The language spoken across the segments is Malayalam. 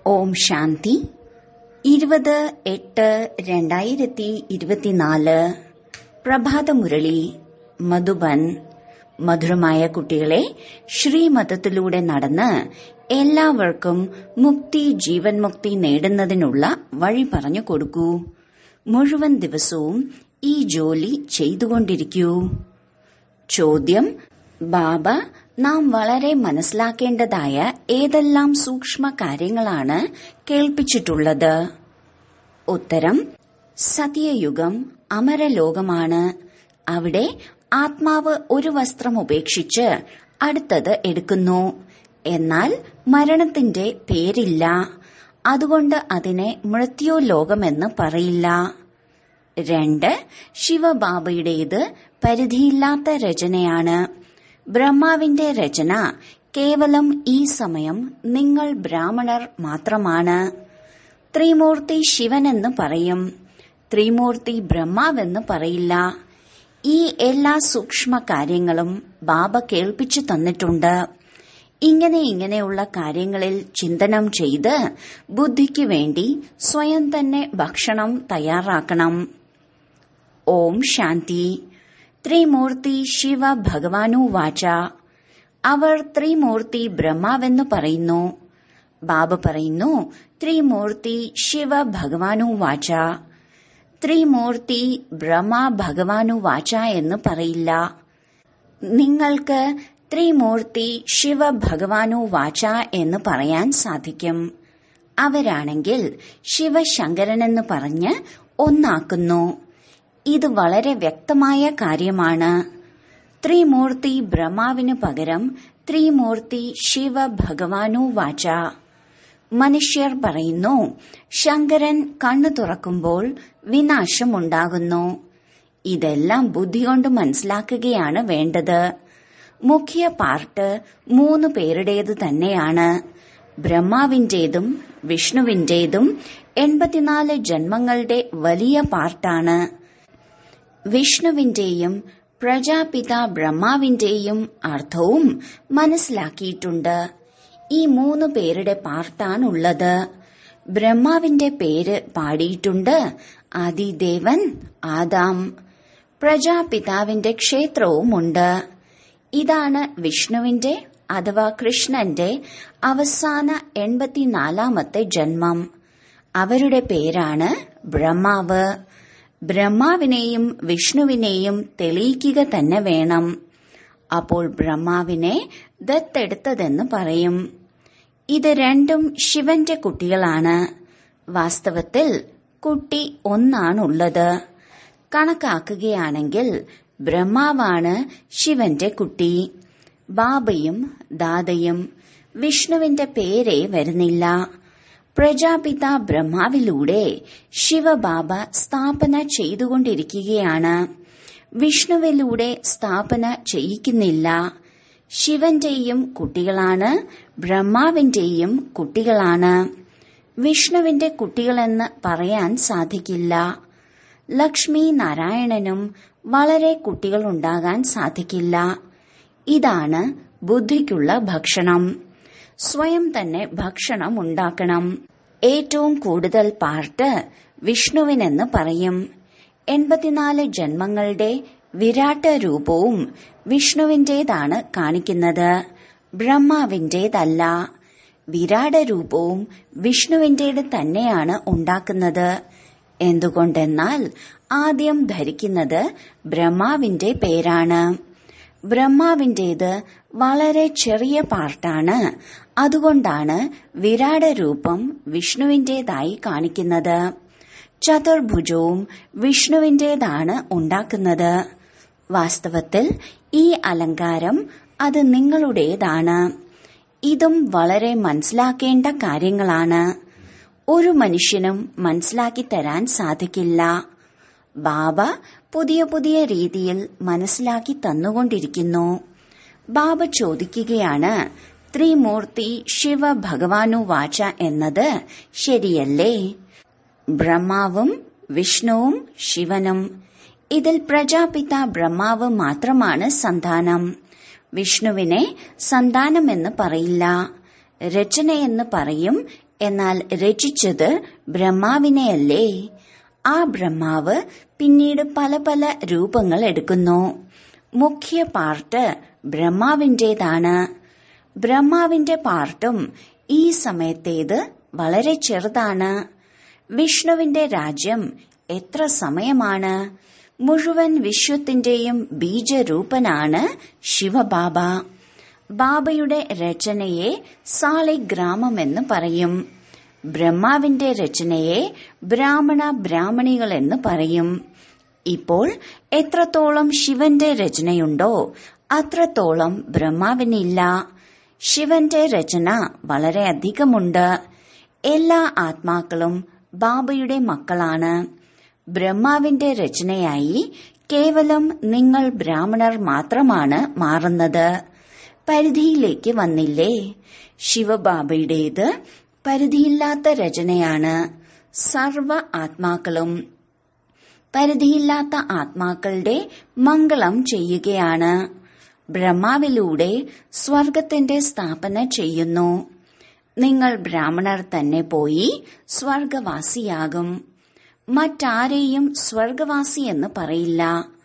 ഓം ശാന്തി ഇരുപത് എട്ട് രണ്ടായിരത്തി ഇരുപത്തിനാല് പ്രഭാതമുരളി മധുബൻ മധുരമായ കുട്ടികളെ ശ്രീമതത്തിലൂടെ നടന്ന് എല്ലാവർക്കും മുക്തി ജീവൻ മുക്തി നേടുന്നതിനുള്ള വഴി പറഞ്ഞു കൊടുക്കൂ മുഴുവൻ ദിവസവും ഈ ജോലി ചെയ്തുകൊണ്ടിരിക്കൂ ചോദ്യം ബാബ നാം വളരെ മനസ്സിലാക്കേണ്ടതായ ഏതെല്ലാം സൂക്ഷ്മ കാര്യങ്ങളാണ് കേൾപ്പിച്ചിട്ടുള്ളത് ഉത്തരം സത്യയുഗം അമരലോകമാണ് അവിടെ ആത്മാവ് ഒരു വസ്ത്രം ഉപേക്ഷിച്ച് അടുത്തത് എടുക്കുന്നു എന്നാൽ മരണത്തിന്റെ പേരില്ല അതുകൊണ്ട് അതിനെ മൃത്യോ ലോകമെന്ന് പറയില്ല രണ്ട് ശിവബാബയുടേത് പരിധിയില്ലാത്ത രചനയാണ് ബ്രഹ്മാവിന്റെ രചന കേവലം ഈ സമയം നിങ്ങൾ ബ്രാഹ്മണർ മാത്രമാണ് ത്രിമൂർത്തി ശിവനെന്ന് പറയും ത്രിമൂർത്തി ബ്രഹ്മാവെന്ന് പറയില്ല ഈ എല്ലാ സൂക്ഷ്മ കാര്യങ്ങളും ബാബ കേൾപ്പിച്ചു തന്നിട്ടുണ്ട് ഇങ്ങനെ ഇങ്ങനെയുള്ള കാര്യങ്ങളിൽ ചിന്തനം ചെയ്ത് ബുദ്ധിക്ക് വേണ്ടി സ്വയം തന്നെ ഭക്ഷണം തയ്യാറാക്കണം ഓം ശാന്തി ത്രിമൂർത്തി ശിവ ഭഗവാനു വാച അവർ ത്രിമൂർത്തി ബ്രഹ്മാവെന്ന് പറയുന്നു ബാബ പറയുന്നു ത്രിമൂർത്തി ശിവ ഭഗവാനു വാച ത്രിമൂർത്തി ബ്രഹ്മ ഭഗവാനു വാച എന്ന് പറയില്ല നിങ്ങൾക്ക് ത്രിമൂർത്തി ശിവ ഭഗവാനു വാച എന്ന് പറയാൻ സാധിക്കും അവരാണെങ്കിൽ ശിവശങ്കരനെന്ന് പറഞ്ഞ് ഒന്നാക്കുന്നു ഇത് വളരെ വ്യക്തമായ കാര്യമാണ് ത്രിമൂർത്തി ബ്രഹ്മാവിന് പകരം ത്രിമൂർത്തി ശിവ ഭഗവാനു വാച മനുഷ്യർ പറയുന്നു ശങ്കരൻ കണ്ണു തുറക്കുമ്പോൾ വിനാശമുണ്ടാകുന്നു ഇതെല്ലാം ബുദ്ധി കൊണ്ട് മനസ്സിലാക്കുകയാണ് വേണ്ടത് മുഖ്യ പാർട്ട് മൂന്ന് പേരുടേത് തന്നെയാണ് ബ്രഹ്മാവിന്റേതും വിഷ്ണുവിന്റേതും എൺപത്തിനാല് ജന്മങ്ങളുടെ വലിയ പാർട്ടാണ് വിഷ്ണുവിന്റെയും പ്രജാപിത ബ്രഹ്മാവിന്റെയും അർത്ഥവും മനസ്സിലാക്കിയിട്ടുണ്ട് ഈ മൂന്ന് പേരുടെ പാർട്ടാണുള്ളത് ബ്രഹ്മാവിന്റെ പേര് പാടിയിട്ടുണ്ട് ആദിദേവൻ ആദാം പ്രജാപിതാവിന്റെ ക്ഷേത്രവുമുണ്ട് ഇതാണ് വിഷ്ണുവിന്റെ അഥവാ കൃഷ്ണന്റെ അവസാന എൺപത്തിനാലാമത്തെ ജന്മം അവരുടെ പേരാണ് ബ്രഹ്മാവ് ബ്രഹ്മാവിനെയും വിഷ്ണുവിനെയും തെളിയിക്കുക തന്നെ വേണം അപ്പോൾ ബ്രഹ്മാവിനെ ദത്തെടുത്തതെന്ന് പറയും ഇത് രണ്ടും ശിവന്റെ കുട്ടികളാണ് വാസ്തവത്തിൽ കുട്ടി ഒന്നാണുള്ളത് കണക്കാക്കുകയാണെങ്കിൽ ബ്രഹ്മാവാണ് ശിവന്റെ കുട്ടി ബാബയും ദാദയും വിഷ്ണുവിന്റെ പേരേ വരുന്നില്ല പ്രജാപിത ബ്രഹ്മാവിലൂടെ ശിവബാബ സ്ഥാപന ചെയ്തുകൊണ്ടിരിക്കുകയാണ് വിഷ്ണുവിലൂടെ സ്ഥാപന ചെയ്യിക്കുന്നില്ല ശിവന്റെയും കുട്ടികളാണ് ബ്രഹ്മാവിന്റെയും കുട്ടികളാണ് വിഷ്ണുവിന്റെ കുട്ടികളെന്ന് പറയാൻ സാധിക്കില്ല ലക്ഷ്മി നാരായണനും വളരെ കുട്ടികൾ ഉണ്ടാകാൻ സാധിക്കില്ല ഇതാണ് ബുദ്ധിക്കുള്ള ഭക്ഷണം സ്വയം തന്നെ ഭക്ഷണം ഉണ്ടാക്കണം ഏറ്റവും കൂടുതൽ പാർട്ട് വിഷ്ണുവിനെന്ന് പറയും എൺപത്തിനാല് ജന്മങ്ങളുടെ വിരാട്ട രൂപവും വിഷ്ണുവിന്റേതാണ് കാണിക്കുന്നത് ബ്രഹ്മാവിന്റേതല്ല വിരാട രൂപവും വിഷ്ണുവിന്റേത് തന്നെയാണ് ഉണ്ടാക്കുന്നത് എന്തുകൊണ്ടെന്നാൽ ആദ്യം ധരിക്കുന്നത് ബ്രഹ്മാവിന്റെ പേരാണ് ബ്രഹ്മാവിന്റേത് വളരെ ചെറിയ പാർട്ടാണ് അതുകൊണ്ടാണ് വിരാട രൂപം വിഷ്ണുവിന്റേതായി കാണിക്കുന്നത് ചതുർഭുജവും വിഷ്ണുവിന്റേതാണ് ഉണ്ടാക്കുന്നത് വാസ്തവത്തിൽ ഈ അലങ്കാരം അത് നിങ്ങളുടേതാണ് ഇതും വളരെ മനസ്സിലാക്കേണ്ട കാര്യങ്ങളാണ് ഒരു മനുഷ്യനും മനസ്സിലാക്കി തരാൻ സാധിക്കില്ല ബാബ പുതിയ പുതിയ രീതിയിൽ മനസ്സിലാക്കി തന്നുകൊണ്ടിരിക്കുന്നു ബാബ ചോദിക്കുകയാണ് ത്രിമൂർത്തി ശിവ ഭഗവാനു വാച എന്നത് ശരിയല്ലേ ബ്രഹ്മാവും വിഷ്ണുവും ശിവനും ഇതിൽ പ്രജാപിത ബ്രഹ്മാവ് മാത്രമാണ് സന്താനം വിഷ്ണുവിനെ സന്താനമെന്ന് പറയില്ല രചനയെന്ന് പറയും എന്നാൽ രചിച്ചത് ബ്രഹ്മാവിനെയല്ലേ ആ ബ്രഹ്മാവ് പിന്നീട് പല പല രൂപങ്ങൾ എടുക്കുന്നു മുഖ്യ പാർട്ട് ബ്രഹ്മാവിന്റേതാണ് ബ്രഹ്മാവിന്റെ പാർട്ടും ഈ സമയത്തേത് വളരെ ചെറുതാണ് വിഷ്ണുവിന്റെ രാജ്യം എത്ര സമയമാണ് മുഴുവൻ വിശ്വത്തിന്റെയും ബീജരൂപനാണ് ശിവബാബ ബാബയുടെ രചനയെ സാളിഗ്രാമം എന്ന് പറയും ബ്രഹ്മാവിന്റെ രചനയെ ബ്രാഹ്മണ ബ്രാഹ്മണികൾ എന്ന് പറയും ഇപ്പോൾ എത്രത്തോളം ശിവന്റെ രചനയുണ്ടോ അത്രത്തോളം ബ്രഹ്മാവിനില്ല ശിവന്റെ രചന വളരെ അധികമുണ്ട് എല്ലാ ആത്മാക്കളും ബാബയുടെ മക്കളാണ് ബ്രഹ്മാവിന്റെ രചനയായി കേവലം നിങ്ങൾ ബ്രാഹ്മണർ മാത്രമാണ് മാറുന്നത് പരിധിയിലേക്ക് വന്നില്ലേ ശിവബാബയുടേത് പരിധിയില്ലാത്ത രചനയാണ് സർവ ആത്മാക്കളും പരിധിയില്ലാത്ത ആത്മാക്കളുടെ മംഗളം ചെയ്യുകയാണ് ബ്രഹ്മാവിലൂടെ സ്വർഗത്തിന്റെ സ്ഥാപന ചെയ്യുന്നു നിങ്ങൾ ബ്രാഹ്മണർ തന്നെ പോയി സ്വർഗവാസിയാകും മറ്റാരെയും സ്വർഗവാസി എന്ന് പറയില്ല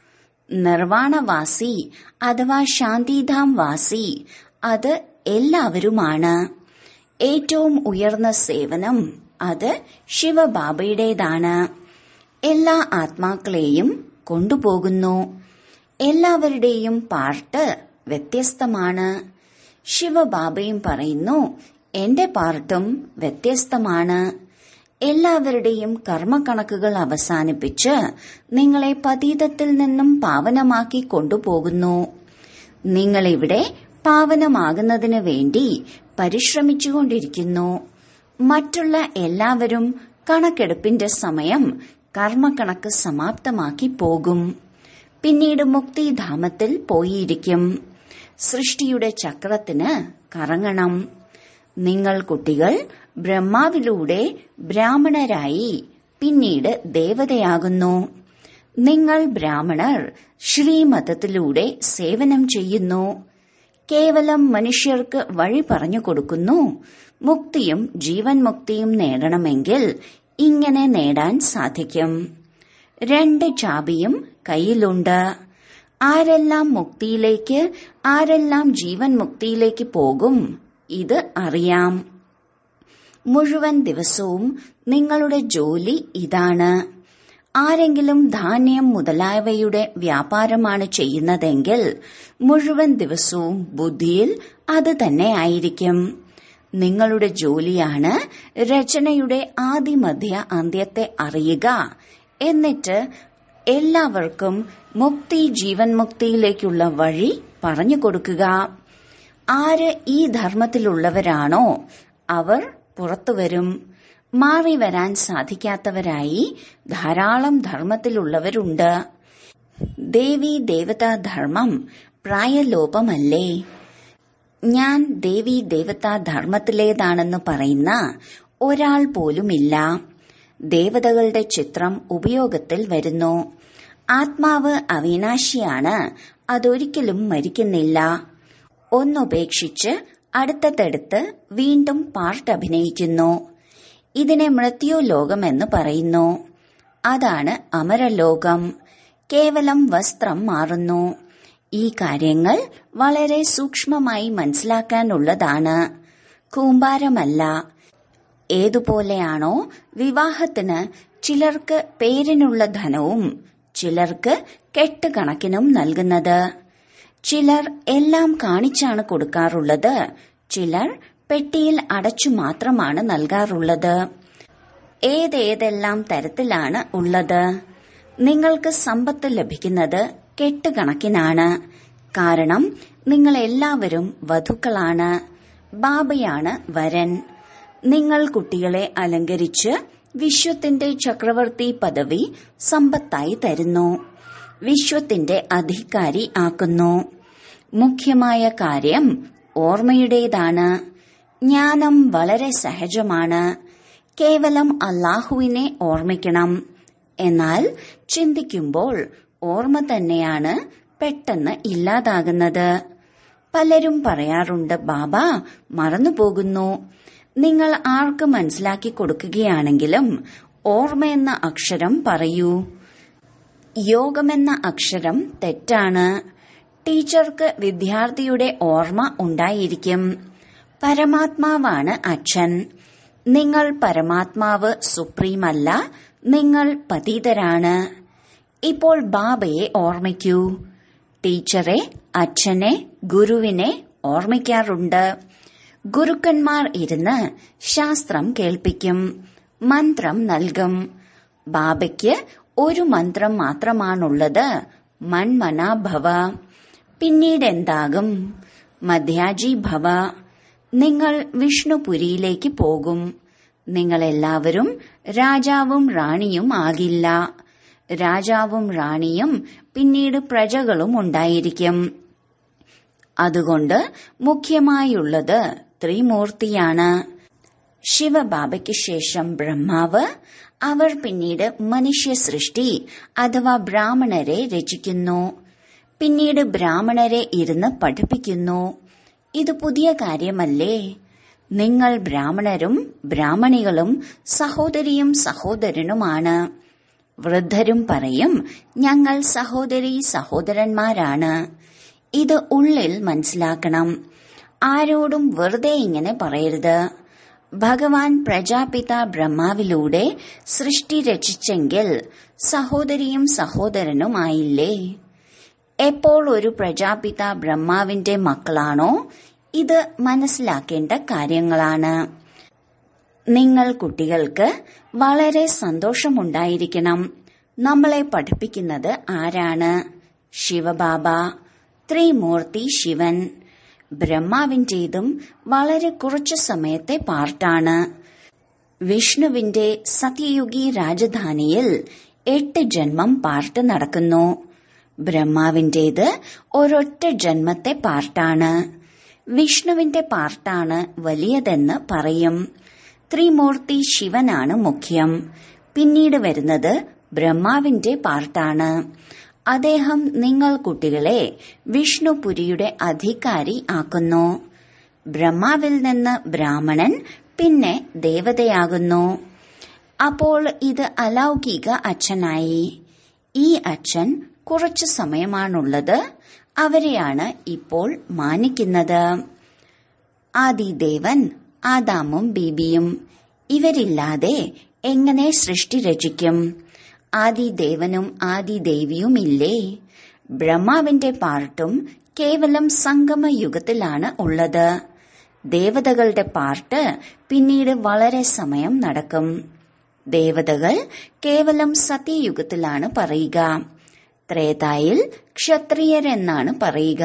നിർവാണവാസി അഥവാ ശാന്തിധാം വാസി അത് എല്ലാവരുമാണ് ഏറ്റവും ഉയർന്ന സേവനം അത് ശിവബാബയുടേതാണ് എല്ലാ ആത്മാക്കളെയും കൊണ്ടുപോകുന്നു എല്ലാവരുടെയും പാർട്ട് വ്യത്യസ്തമാണ് ശിവബാബയും പറയുന്നു എന്റെ പാർട്ടും വ്യത്യസ്തമാണ് എല്ലാവരുടെയും കർമ്മക്കണക്കുകൾ അവസാനിപ്പിച്ച് നിങ്ങളെ പതീതത്തിൽ നിന്നും പാവനമാക്കി കൊണ്ടുപോകുന്നു നിങ്ങളിവിടെ പാവനമാകുന്നതിന് വേണ്ടി പരിശ്രമിച്ചുകൊണ്ടിരിക്കുന്നു മറ്റുള്ള എല്ലാവരും കണക്കെടുപ്പിന്റെ സമയം കർമ്മക്കണക്ക് സമാപ്തമാക്കി പോകും പിന്നീട് മുക്തിധാമത്തിൽ പോയിരിക്കും സൃഷ്ടിയുടെ ചക്രത്തിന് കറങ്ങണം നിങ്ങൾ കുട്ടികൾ ബ്രഹ്മാവിലൂടെ ബ്രാഹ്മണരായി പിന്നീട് ദേവതയാകുന്നു നിങ്ങൾ ബ്രാഹ്മണർ ശ്രീമതത്തിലൂടെ സേവനം ചെയ്യുന്നു കേവലം മനുഷ്യർക്ക് വഴി പറഞ്ഞു കൊടുക്കുന്നു മുക്തിയും ജീവൻ മുക്തിയും നേടണമെങ്കിൽ ഇങ്ങനെ നേടാൻ സാധിക്കും രണ്ട് ചാബിയും കയ്യിലുണ്ട് ആരെല്ലാം മുക്തിയിലേക്ക് ആരെല്ലാം ജീവൻ മുക്തിയിലേക്ക് പോകും ഇത് അറിയാം മുഴുവൻ ദിവസവും നിങ്ങളുടെ ജോലി ഇതാണ് ആരെങ്കിലും ധാന്യം മുതലായവയുടെ വ്യാപാരമാണ് ചെയ്യുന്നതെങ്കിൽ മുഴുവൻ ദിവസവും ബുദ്ധിയിൽ അത് തന്നെ ആയിരിക്കും നിങ്ങളുടെ ജോലിയാണ് രചനയുടെ ആദിമധ്യ അന്ത്യത്തെ അറിയുക എന്നിട്ട് എല്ലാവർക്കും മുക്തി ജീവൻ മുക്തിയിലേക്കുള്ള വഴി പറഞ്ഞു കൊടുക്കുക ആര് ഈ ധർമ്മത്തിലുള്ളവരാണോ അവർ പുറത്തുവരും മാറി വരാൻ സാധിക്കാത്തവരായി ധാരാളം ധർമ്മത്തിലുള്ളവരുണ്ട് ദേവി ദേവതാ ധർമ്മം പ്രായലോപമല്ലേ ഞാൻ ദേവി ദേവതാ ധർമ്മത്തിലേതാണെന്ന് പറയുന്ന ഒരാൾ പോലുമില്ല ദേവതകളുടെ ചിത്രം ഉപയോഗത്തിൽ വരുന്നു ആത്മാവ് അവിനാശിയാണ് അതൊരിക്കലും മരിക്കുന്നില്ല ഒന്നുപേക്ഷിച്ച് അടുത്തടുത്ത് വീണ്ടും പാർട്ട് അഭിനയിക്കുന്നു ഇതിനെ മൃത്യു ലോകം എന്ന് പറയുന്നു അതാണ് അമരലോകം കേവലം വസ്ത്രം മാറുന്നു ഈ കാര്യങ്ങൾ വളരെ സൂക്ഷ്മമായി മനസ്സിലാക്കാനുള്ളതാണ് കൂമ്പാരമല്ല ഏതുപോലെയാണോ വിവാഹത്തിന് ചിലർക്ക് പേരിനുള്ള ധനവും ചിലർക്ക് കെട്ടുകണക്കിനും നൽകുന്നത് ചിലർ എല്ലാം കാണിച്ചാണ് കൊടുക്കാറുള്ളത് ചിലർ പെട്ടിയിൽ അടച്ചു മാത്രമാണ് നൽകാറുള്ളത് ഏതേതെല്ലാം തരത്തിലാണ് ഉള്ളത് നിങ്ങൾക്ക് സമ്പത്ത് ലഭിക്കുന്നത് കെട്ടുകണക്കിനാണ് കാരണം നിങ്ങൾ എല്ലാവരും വധുക്കളാണ് ബാബയാണ് വരൻ നിങ്ങൾ കുട്ടികളെ അലങ്കരിച്ച് വിശ്വത്തിന്റെ ചക്രവർത്തി പദവി സമ്പത്തായി തരുന്നു വിശ്വത്തിന്റെ അധികാരി ആക്കുന്നു മുഖ്യമായ കാര്യം ഓർമ്മയുടേതാണ് ജ്ഞാനം വളരെ സഹജമാണ് കേവലം അള്ളാഹുവിനെ ഓർമ്മിക്കണം എന്നാൽ ചിന്തിക്കുമ്പോൾ ഓർമ്മ തന്നെയാണ് പെട്ടെന്ന് ഇല്ലാതാകുന്നത് പലരും പറയാറുണ്ട് ബാബ മറന്നുപോകുന്നു നിങ്ങൾ ആർക്ക് മനസ്സിലാക്കി കൊടുക്കുകയാണെങ്കിലും ഓർമ്മയെന്ന അക്ഷരം പറയൂ യോഗമെന്ന അക്ഷരം തെറ്റാണ് ടീച്ചർക്ക് വിദ്യാർത്ഥിയുടെ ഓർമ്മ ഉണ്ടായിരിക്കും പരമാത്മാവാണ് അച്ഛൻ നിങ്ങൾ പരമാത്മാവ് സുപ്രീമല്ല നിങ്ങൾ പതീതരാണ് ഇപ്പോൾ ബാബയെ ഓർമ്മിക്കൂ ടീച്ചറെ അച്ഛനെ ഗുരുവിനെ ഓർമ്മിക്കാറുണ്ട് ഗുരുക്കന്മാർ ഇരുന്ന് ശാസ്ത്രം കേൾപ്പിക്കും മന്ത്രം നൽകും ബാബയ്ക്ക് ഒരു മന്ത്രം മാത്രമാണുള്ളത് മൺമന ഭവ പിന്നീട് എന്താകും മധ്യാജി ഭവ നിങ്ങൾ വിഷ്ണുപുരിയിലേക്ക് പോകും നിങ്ങളെല്ലാവരും രാജാവും റാണിയും ആകില്ല രാജാവും റാണിയും പിന്നീട് പ്രജകളും ഉണ്ടായിരിക്കും അതുകൊണ്ട് മുഖ്യമായുള്ളത് ത്രിമൂർത്തിയാണ് ശിവബാബയ്ക്ക് ശേഷം ബ്രഹ്മാവ് അവർ പിന്നീട് മനുഷ്യ സൃഷ്ടി അഥവാ ബ്രാഹ്മണരെ രചിക്കുന്നു പിന്നീട് ബ്രാഹ്മണരെ ഇരുന്ന് പഠിപ്പിക്കുന്നു ഇത് പുതിയ കാര്യമല്ലേ നിങ്ങൾ ബ്രാഹ്മണരും ബ്രാഹ്മണികളും സഹോദരിയും സഹോദരനുമാണ് വൃദ്ധരും പറയും ഞങ്ങൾ സഹോദരി സഹോദരന്മാരാണ് ഇത് ഉള്ളിൽ മനസ്സിലാക്കണം ആരോടും വെറുതെ ഇങ്ങനെ പറയരുത് ഭഗവാൻ പ്രജാപിത ബ്രഹ്മാവിലൂടെ സൃഷ്ടി രചിച്ചെങ്കിൽ സഹോദരിയും സഹോദരനുമായില്ലേ എപ്പോൾ ഒരു പ്രജാപിത ബ്രഹ്മാവിന്റെ മക്കളാണോ ഇത് മനസ്സിലാക്കേണ്ട കാര്യങ്ങളാണ് നിങ്ങൾ കുട്ടികൾക്ക് വളരെ സന്തോഷമുണ്ടായിരിക്കണം നമ്മളെ പഠിപ്പിക്കുന്നത് ആരാണ് ശിവബാബ ത്രിമൂർത്തി ശിവൻ ബ്രഹ്മാവിന്റേതും വളരെ കുറച്ചു സമയത്തെ പാർട്ടാണ് വിഷ്ണുവിന്റെ സത്യയുഗി രാജധാനിയിൽ എട്ട് ജന്മം പാർട്ട് നടക്കുന്നു ബ്രഹ്മാവിന്റേത് ഒരൊറ്റ ജന്മത്തെ പാർട്ടാണ് വിഷ്ണുവിന്റെ പാർട്ടാണ് വലിയതെന്ന് പറയും ത്രിമൂർത്തി ശിവനാണ് മുഖ്യം പിന്നീട് വരുന്നത് ബ്രഹ്മാവിന്റെ പാർട്ടാണ് അദ്ദേഹം നിങ്ങൾ കുട്ടികളെ വിഷ്ണുപുരിയുടെ അധികാരി ആക്കുന്നു ബ്രഹ്മാവിൽ നിന്ന് ബ്രാഹ്മണൻ പിന്നെ ദേവതയാകുന്നു അപ്പോൾ ഇത് അലൗകിക അച്ഛനായി ഈ അച്ഛൻ കുറച്ചു സമയമാണുള്ളത് അവരെയാണ് ഇപ്പോൾ മാനിക്കുന്നത് ആദിദേവൻ ആദാമും ബീബിയും ഇവരില്ലാതെ എങ്ങനെ സൃഷ്ടി രചിക്കും ആദിദേവനും ആദിദേവിയും ഇല്ലേ ബ്രഹ്മാവിന്റെ പാർട്ടും കേവലം സംഗമയുഗത്തിലാണ് ഉള്ളത് ദേവതകളുടെ പാർട്ട് പിന്നീട് വളരെ സമയം നടക്കും ദേവതകൾ കേവലം സത്യയുഗത്തിലാണ് പറയുക ത്രേതായിൽ ക്ഷത്രിയരെന്നാണ് പറയുക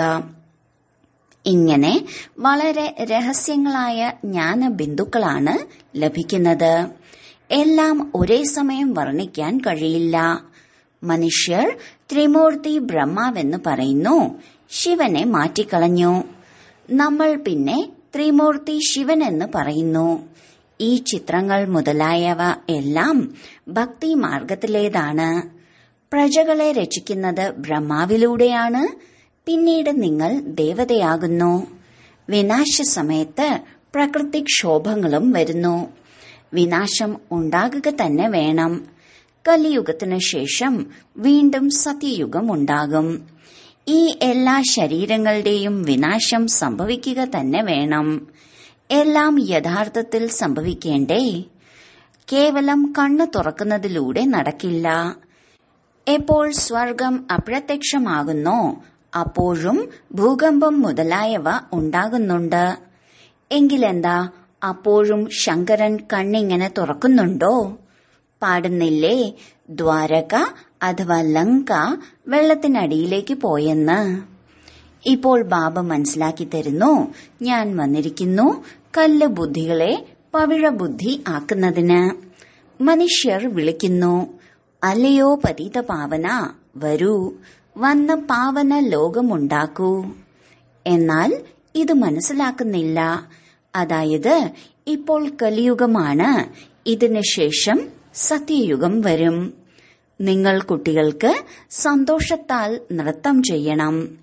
ഇങ്ങനെ വളരെ രഹസ്യങ്ങളായ ജ്ഞാനബിന്ദുക്കളാണ് ലഭിക്കുന്നത് എല്ലാം ഒരേ സമയം വർണ്ണിക്കാൻ കഴിയില്ല മനുഷ്യർ ത്രിമൂർത്തി ബ്രഹ്മാവെന്ന് പറയുന്നു ശിവനെ മാറ്റിക്കളഞ്ഞു നമ്മൾ പിന്നെ ത്രിമൂർത്തി ശിവൻ എന്ന് പറയുന്നു ഈ ചിത്രങ്ങൾ മുതലായവ എല്ലാം ഭക്തി മാർഗത്തിലേതാണ് പ്രജകളെ രചിക്കുന്നത് ബ്രഹ്മാവിലൂടെയാണ് പിന്നീട് നിങ്ങൾ ദേവതയാകുന്നു വിനാശ സമയത്ത് പ്രകൃതിക്ഷോഭങ്ങളും വരുന്നു വിനാശം ഉണ്ടാകുക തന്നെ വേണം കലിയുഗത്തിനു ശേഷം വീണ്ടും സത്യയുഗം ഉണ്ടാകും ഈ എല്ലാ ശരീരങ്ങളുടെയും വിനാശം സംഭവിക്കുക തന്നെ വേണം എല്ലാം യഥാർത്ഥത്തിൽ സംഭവിക്കേണ്ടേ കേവലം കണ്ണു തുറക്കുന്നതിലൂടെ നടക്കില്ല എപ്പോൾ സ്വർഗം അപ്രത്യക്ഷമാകുന്നോ അപ്പോഴും ഭൂകമ്പം മുതലായവ ഉണ്ടാകുന്നുണ്ട് എങ്കിലെന്താ അപ്പോഴും ശങ്കരൻ കണ്ണിങ്ങനെ തുറക്കുന്നുണ്ടോ പാടുന്നില്ലേ ദ്വാരക അഥവാ ലങ്ക വെള്ളത്തിനടിയിലേക്ക് പോയെന്ന് ഇപ്പോൾ ബാബ മനസ്സിലാക്കി തരുന്നു ഞാൻ വന്നിരിക്കുന്നു കല്ല് ബുദ്ധികളെ പവിഴ ബുദ്ധി ആക്കുന്നതിന് മനുഷ്യർ വിളിക്കുന്നു അല്ലയോ പതിത പാവന വരൂ വന്ന പാവന ലോകമുണ്ടാക്കൂ എന്നാൽ ഇത് മനസ്സിലാക്കുന്നില്ല അതായത് ഇപ്പോൾ കലിയുഗമാണ് ഇതിനു ശേഷം സത്യയുഗം വരും നിങ്ങൾ കുട്ടികൾക്ക് സന്തോഷത്താൽ നൃത്തം ചെയ്യണം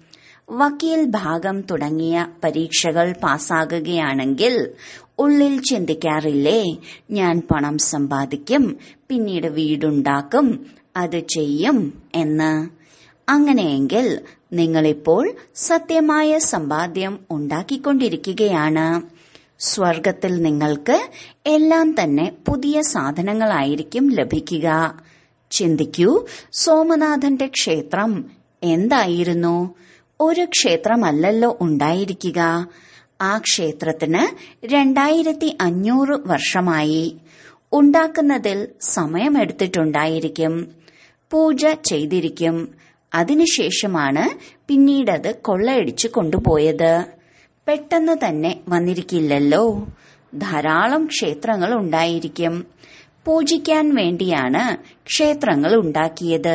വക്കീൽ ഭാഗം തുടങ്ങിയ പരീക്ഷകൾ പാസ്സാകുകയാണെങ്കിൽ ഉള്ളിൽ ചിന്തിക്കാറില്ലേ ഞാൻ പണം സമ്പാദിക്കും പിന്നീട് വീടുണ്ടാക്കും അത് ചെയ്യും എന്ന് അങ്ങനെയെങ്കിൽ നിങ്ങളിപ്പോൾ സത്യമായ സമ്പാദ്യം ഉണ്ടാക്കിക്കൊണ്ടിരിക്കുകയാണ് സ്വർഗത്തിൽ നിങ്ങൾക്ക് എല്ലാം തന്നെ പുതിയ സാധനങ്ങളായിരിക്കും ലഭിക്കുക ചിന്തിക്കൂ സോമനാഥന്റെ ക്ഷേത്രം എന്തായിരുന്നു ഒരു ക്ഷേത്രമല്ലല്ലോ ഉണ്ടായിരിക്കുക ആ ക്ഷേത്രത്തിന് രണ്ടായിരത്തി അഞ്ഞൂറ് വർഷമായി ഉണ്ടാക്കുന്നതിൽ സമയമെടുത്തിട്ടുണ്ടായിരിക്കും പൂജ ചെയ്തിരിക്കും അതിനുശേഷമാണ് പിന്നീടത് കൊള്ളയടിച്ചു കൊണ്ടുപോയത് പെട്ടെന്ന് തന്നെ വന്നിരിക്കില്ലല്ലോ ധാരാളം ക്ഷേത്രങ്ങൾ ഉണ്ടായിരിക്കും പൂജിക്കാൻ വേണ്ടിയാണ് ക്ഷേത്രങ്ങൾ ഉണ്ടാക്കിയത്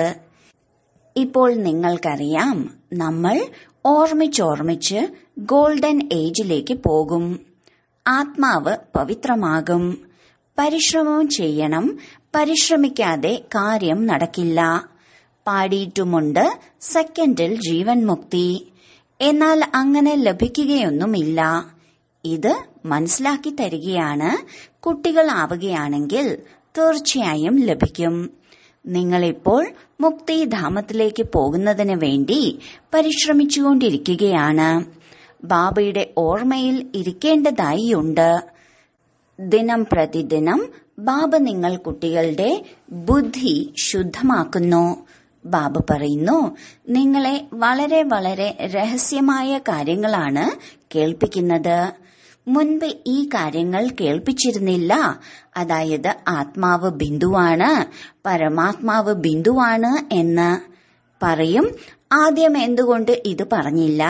ഇപ്പോൾ നിങ്ങൾക്കറിയാം നമ്മൾ ഓർമ്മിച്ചോർമ്മിച്ച് ഗോൾഡൻ ഏജിലേക്ക് പോകും ആത്മാവ് പവിത്രമാകും പരിശ്രമവും ചെയ്യണം പരിശ്രമിക്കാതെ കാര്യം നടക്കില്ല പാടിയിട്ടുമുണ്ട് സെക്കൻഡിൽ ജീവൻ മുക്തി എന്നാൽ അങ്ങനെ ലഭിക്കുകയൊന്നുമില്ല ഇത് മനസ്സിലാക്കി തരികയാണ് കുട്ടികളാവുകയാണെങ്കിൽ തീർച്ചയായും ലഭിക്കും നിങ്ങളിപ്പോൾ മുക്തിധാമത്തിലേക്ക് പോകുന്നതിന് വേണ്ടി പരിശ്രമിച്ചുകൊണ്ടിരിക്കുകയാണ് ബാബയുടെ ഓർമ്മയിൽ ഇരിക്കേണ്ടതായിയുണ്ട് ദിനം പ്രതിദിനം ബാബ നിങ്ങൾ കുട്ടികളുടെ ബുദ്ധി ശുദ്ധമാക്കുന്നു ബാബ പറയുന്നു നിങ്ങളെ വളരെ വളരെ രഹസ്യമായ കാര്യങ്ങളാണ് കേൾപ്പിക്കുന്നത് മുൻപ് ഈ കാര്യങ്ങൾ കേൾപ്പിച്ചിരുന്നില്ല അതായത് ആത്മാവ് ബിന്ദുവാണ് പരമാത്മാവ് ബിന്ദുവാണ് എന്ന് പറയും ആദ്യം എന്തുകൊണ്ട് ഇത് പറഞ്ഞില്ല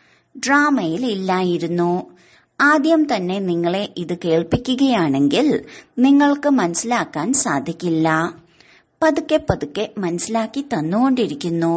ഡ്രാമയിൽ ഇല്ലായിരുന്നു ആദ്യം തന്നെ നിങ്ങളെ ഇത് കേൾപ്പിക്കുകയാണെങ്കിൽ നിങ്ങൾക്ക് മനസ്സിലാക്കാൻ സാധിക്കില്ല പതുക്കെ പതുക്കെ മനസ്സിലാക്കി തന്നുകൊണ്ടിരിക്കുന്നു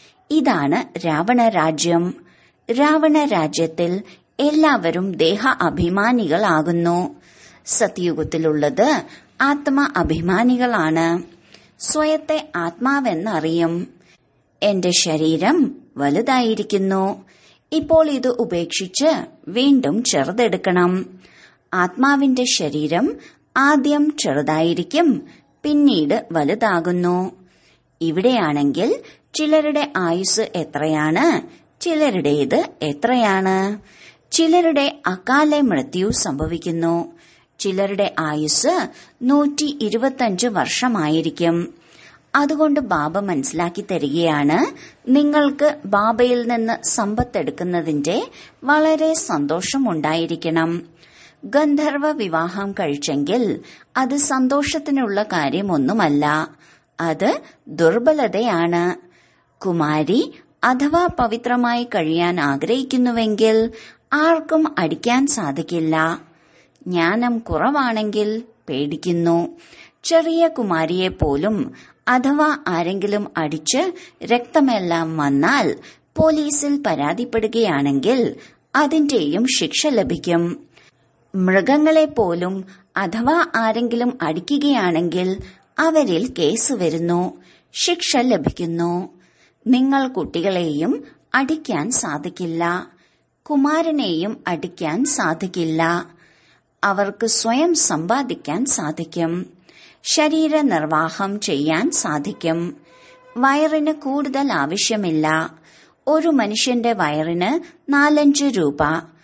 ഇതാണ് രാവണ രാജ്യം രാവണ രാജ്യത്തിൽ എല്ലാവരും ദേഹ അഭിമാനികളാകുന്നു സത്യയുഗത്തിലുള്ളത് ആത്മ അഭിമാനികളാണ് സ്വയത്തെ ആത്മാവെന്നറിയും എന്റെ ശരീരം വലുതായിരിക്കുന്നു ഇപ്പോൾ ഇത് ഉപേക്ഷിച്ച് വീണ്ടും ചെറുതെടുക്കണം ആത്മാവിന്റെ ശരീരം ആദ്യം ചെറുതായിരിക്കും പിന്നീട് വലുതാകുന്നു ഇവിടെയാണെങ്കിൽ ചിലരുടെ ആയുസ് എത്രയാണ് ചിലരുടേത് എത്രയാണ് ചിലരുടെ അകാല മൃത്യു സംഭവിക്കുന്നു ചിലരുടെ ആയുസ് നൂറ്റി ഇരുപത്തഞ്ച് വർഷമായിരിക്കും അതുകൊണ്ട് ബാബ മനസ്സിലാക്കി തരികയാണ് നിങ്ങൾക്ക് ബാബയിൽ നിന്ന് സമ്പത്തെടുക്കുന്നതിന്റെ വളരെ സന്തോഷമുണ്ടായിരിക്കണം ഗന്ധർവ വിവാഹം കഴിച്ചെങ്കിൽ അത് സന്തോഷത്തിനുള്ള കാര്യമൊന്നുമല്ല അത് ദുർബലതയാണ് കുമാരി അഥവാ പവിത്രമായി കഴിയാൻ ആഗ്രഹിക്കുന്നുവെങ്കിൽ ആർക്കും അടിക്കാൻ സാധിക്കില്ല ജ്ഞാനം കുറവാണെങ്കിൽ പേടിക്കുന്നു ചെറിയ കുമാരിയെ പോലും അഥവാ ആരെങ്കിലും അടിച്ച് രക്തമെല്ലാം വന്നാൽ പോലീസിൽ പരാതിപ്പെടുകയാണെങ്കിൽ അതിന്റെയും ശിക്ഷ ലഭിക്കും മൃഗങ്ങളെ പോലും അഥവാ ആരെങ്കിലും അടിക്കുകയാണെങ്കിൽ അവരിൽ കേസ് വരുന്നു ശിക്ഷ ലഭിക്കുന്നു നിങ്ങൾ കുട്ടികളെയും അടിക്കാൻ സാധിക്കില്ല കുമാരനെയും അടിക്കാൻ സാധിക്കില്ല അവർക്ക് സ്വയം സമ്പാദിക്കാൻ സാധിക്കും ശരീര നിർവാഹം ചെയ്യാൻ സാധിക്കും വയറിന് കൂടുതൽ ആവശ്യമില്ല ഒരു മനുഷ്യന്റെ വയറിന് നാലഞ്ച് രൂപ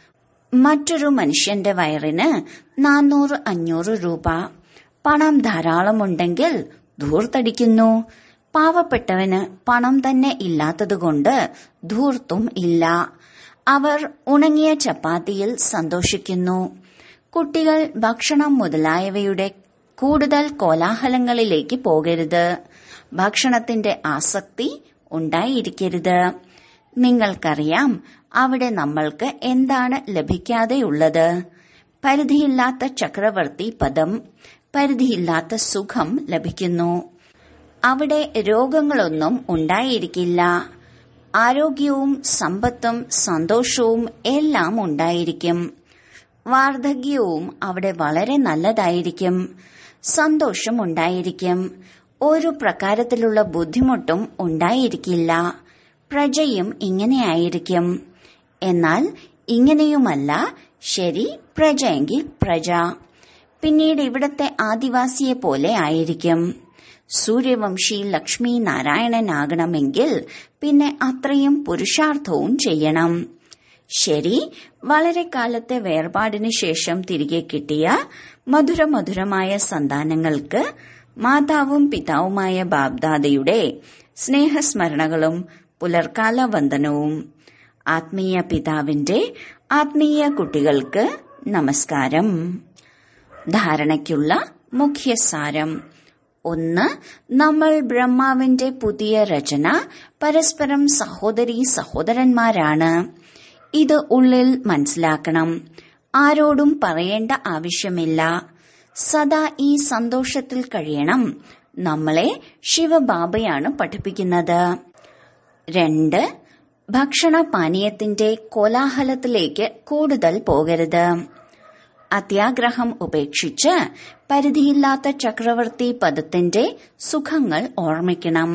മറ്റൊരു മനുഷ്യന്റെ വയറിന് നാനൂറ് അഞ്ഞൂറ് രൂപ പണം ധാരാളമുണ്ടെങ്കിൽ ധൂർത്തടിക്കുന്നു പാവപ്പെട്ടവന് പണം തന്നെ ഇല്ലാത്തതുകൊണ്ട് ധൂർത്തും ഇല്ല അവർ ഉണങ്ങിയ ചപ്പാത്തിയിൽ സന്തോഷിക്കുന്നു കുട്ടികൾ ഭക്ഷണം മുതലായവയുടെ കൂടുതൽ കോലാഹലങ്ങളിലേക്ക് പോകരുത് ഭക്ഷണത്തിന്റെ ആസക്തി ഉണ്ടായിരിക്കരുത് നിങ്ങൾക്കറിയാം അവിടെ നമ്മൾക്ക് എന്താണ് ലഭിക്കാതെയുള്ളത് പരിധിയില്ലാത്ത ചക്രവർത്തി പദം പരിധിയില്ലാത്ത സുഖം ലഭിക്കുന്നു അവിടെ രോഗങ്ങളൊന്നും ഉണ്ടായിരിക്കില്ല ആരോഗ്യവും സമ്പത്തും സന്തോഷവും എല്ലാം ഉണ്ടായിരിക്കും വാർദ്ധക്യവും അവിടെ വളരെ നല്ലതായിരിക്കും സന്തോഷം ഉണ്ടായിരിക്കും ഒരു പ്രകാരത്തിലുള്ള ബുദ്ധിമുട്ടും ഉണ്ടായിരിക്കില്ല പ്രജയും ഇങ്ങനെയായിരിക്കും എന്നാൽ ഇങ്ങനെയുമല്ല ശരി പ്രജയെങ്കിൽ പ്രജ പിന്നീട് ഇവിടത്തെ ആദിവാസിയെ പോലെ ആയിരിക്കും സൂര്യവംശി ലക്ഷ്മി നാരായണനാകണമെങ്കിൽ പിന്നെ അത്രയും പുരുഷാർത്ഥവും ചെയ്യണം ശരി വളരെ കാലത്തെ വേർപാടിന് ശേഷം തിരികെ കിട്ടിയ മധുരമധുരമായ സന്താനങ്ങൾക്ക് മാതാവും പിതാവുമായ ബാബ്ദാദയുടെ സ്നേഹസ്മരണകളും പുലർക്കാല വന്ദനവും ആത്മീയ പിതാവിന്റെ ആത്മീയ കുട്ടികൾക്ക് നമസ്കാരം ധാരണയ്ക്കുള്ള മുഖ്യസാരം ഒന്ന് നമ്മൾ ബ്രഹ്മാവിന്റെ പുതിയ രചന പരസ്പരം സഹോദരി സഹോദരന്മാരാണ് ഇത് ഉള്ളിൽ മനസ്സിലാക്കണം ആരോടും പറയേണ്ട ആവശ്യമില്ല സദാ ഈ സന്തോഷത്തിൽ കഴിയണം നമ്മളെ ശിവബാബയാണ് പഠിപ്പിക്കുന്നത് രണ്ട് ഭക്ഷണപാനീയത്തിന്റെ കോലാഹലത്തിലേക്ക് കൂടുതൽ പോകരുത് അത്യാഗ്രഹം ഉപേക്ഷിച്ച് പരിധിയില്ലാത്ത ചക്രവർത്തി പദത്തിന്റെ സുഖങ്ങൾ ഓർമ്മിക്കണം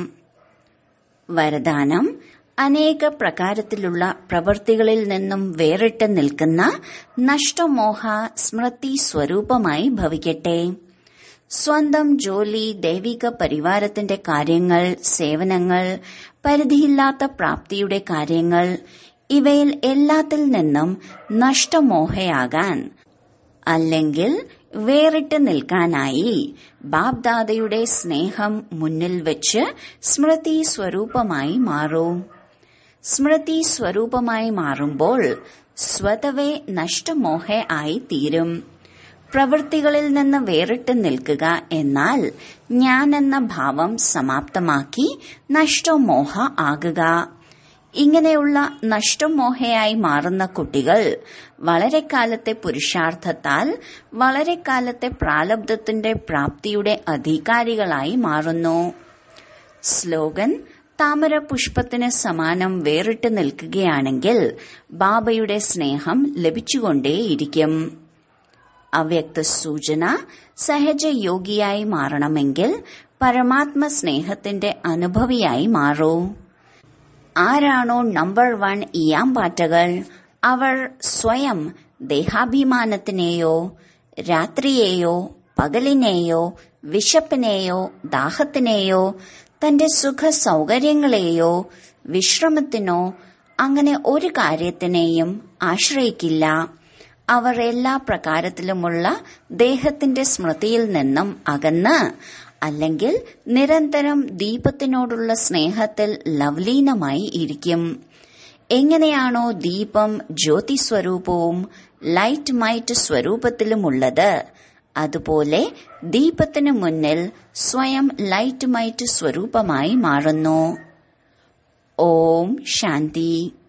വരദാനം അനേക പ്രകാരത്തിലുള്ള പ്രവൃത്തികളിൽ നിന്നും വേറിട്ട് നിൽക്കുന്ന നഷ്ടമോഹ സ്മൃതി സ്വരൂപമായി ഭവിക്കട്ടെ സ്വന്തം ജോലി ദൈവിക പരിവാരത്തിന്റെ കാര്യങ്ങൾ സേവനങ്ങൾ പരിധിയില്ലാത്ത പ്രാപ്തിയുടെ കാര്യങ്ങൾ ഇവയിൽ എല്ലാത്തിൽ നിന്നും നഷ്ടമോഹയാകാൻ അല്ലെങ്കിൽ വേറിട്ട് നിൽക്കാനായി ബാബ്ദാദയുടെ സ്നേഹം മുന്നിൽ വെച്ച് സ്മൃതി സ്വരൂപമായി മാറൂ സ്മൃതി സ്വരൂപമായി മാറുമ്പോൾ സ്വതവേ നഷ്ടമോഹ ആയി തീരും പ്രവൃത്തികളിൽ നിന്ന് വേറിട്ട് നിൽക്കുക എന്നാൽ ഞാൻ എന്ന ഭാവം സമാപ്തമാക്കി നഷ്ടമോഹ ആകുക ഇങ്ങനെയുള്ള നഷ്ടമോഹയായി മാറുന്ന കുട്ടികൾ വളരെ കാലത്തെ പുരുഷാർത്ഥത്താൽ വളരെ കാലത്തെ പ്രാലബ്ധത്തിന്റെ പ്രാപ്തിയുടെ അധികാരികളായി മാറുന്നു സ്ലോഗൻ താമര പുഷ്പത്തിന് സമാനം വേറിട്ട് നിൽക്കുകയാണെങ്കിൽ ബാബയുടെ സ്നേഹം ലഭിച്ചുകൊണ്ടേയിരിക്കും അവ്യക്ത സൂചന സഹജ യോഗിയായി മാറണമെങ്കിൽ പരമാത്മ സ്നേഹത്തിന്റെ അനുഭവിയായി മാറൂ ആരാണോ നമ്പർ വൺ ഇയാമ്പാറ്റകൾ അവർ സ്വയം ദേഹാഭിമാനത്തിനെയോ രാത്രിയെയോ പകലിനെയോ വിശപ്പിനെയോ ദാഹത്തിനെയോ തന്റെ സുഖ സൗകര്യങ്ങളെയോ വിശ്രമത്തിനോ അങ്ങനെ ഒരു കാര്യത്തിനെയും ആശ്രയിക്കില്ല അവർ എല്ലാ പ്രകാരത്തിലുമുള്ള ദേഹത്തിന്റെ സ്മൃതിയിൽ നിന്നും അകന്ന് അല്ലെങ്കിൽ നിരന്തരം ദീപത്തിനോടുള്ള സ്നേഹത്തിൽ ലവ്ലീനമായി ഇരിക്കും എങ്ങനെയാണോ ദീപം ജ്യോതി സ്വരൂപവും ലൈറ്റ് മൈറ്റ് സ്വരൂപത്തിലുമുള്ളത് അതുപോലെ ദീപത്തിനു മുന്നിൽ സ്വയം ലൈറ്റ് മൈറ്റ് സ്വരൂപമായി മാറുന്നു ഓം ശാന്തി